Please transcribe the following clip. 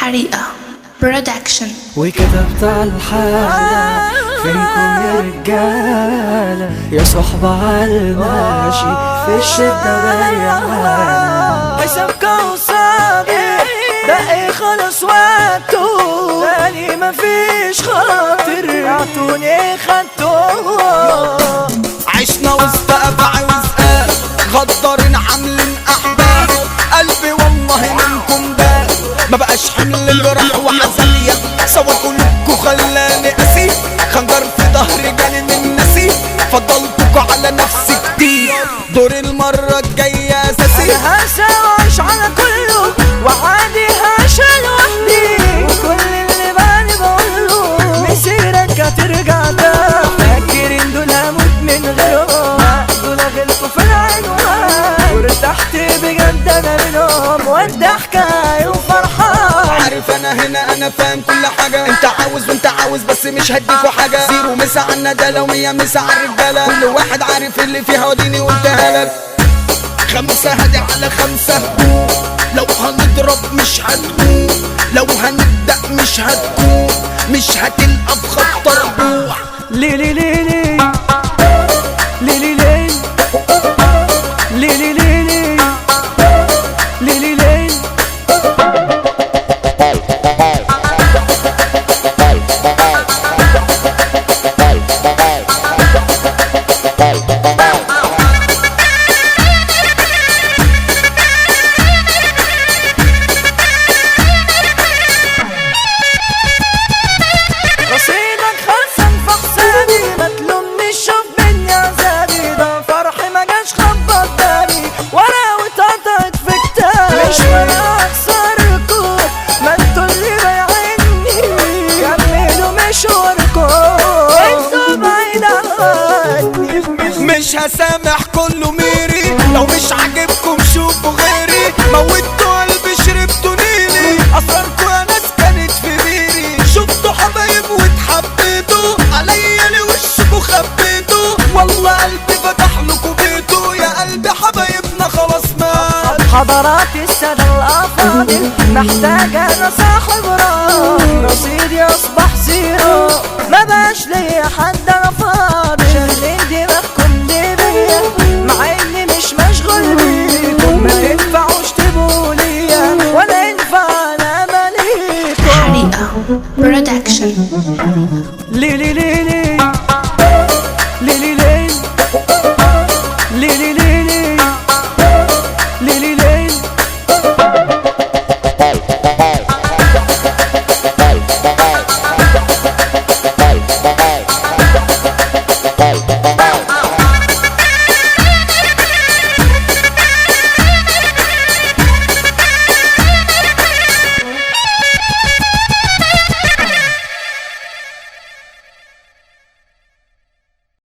حريقة برودكشن وكتبت على الحالة فينكم يا رجالة يا صحبة عالماشي في الشدة بيعانة حسابكم صادق بقي خلص وقته تاني مفيش خاطر اعطوني خدته عشنا وسط أبع وزقاق غدارين عاملين أحباب قلبي والله منكم ده ما بقاش حمل جرح وحزانية سوا كلكوا خلاني أسيب خنجر في ظهري جالي من نسيب فضلتكوا على نفسي كتير دور المرة الجاية أساسي هساويش على كله وعادي هشيل وحدي وكل اللي بالي بقوله مسيرك هترجع تاني فاكرين دول هموت من غيرهم دول غلطوا في العنوان وارتحت بجد انا منهم والضحكة وفرحان عارف انا هنا انا فاهم كل حاجة انت عاوز وانت عاوز بس مش هديكوا حاجة زيرو مسا على الندالة ومية مسا على الرجالة كل واحد عارف اللي فيها وديني قلتها لك خمسة هادي على خمسة لو هنضرب مش هتقوم لو هنبدأ مش هتقوم مش هتلقى بخط ربوع لي لي لي لي لي لي لي لي لي لي لي لي لي لي رصيدك خلصان في حسابي ما تلومنيش شوف مني عذابي ده فرحي ما جاش خبط بالي ورا واتقطعت في كتابي مش وانا اخسركوا ما انتوا اللي بايعيني كملوا مشواركوا انتوا بعيد عني مش هسامح كله ميري لو مش عاجبكم شوفوا غيري موتوا قلبي شربتوا نيلي اسراركوا يا ناس كانت في بيري شفتوا حبايب واتحبيتوا عليا لوشكوا خبيتوا والله قلبي فتح لكوا بيته يا قلبي حبايبنا خلاص مات حضرات السادة الأفاضل محتاج أنا صاحب راي رصيدي أصبح زيرو ما بقاش ليا حد أنا فاضي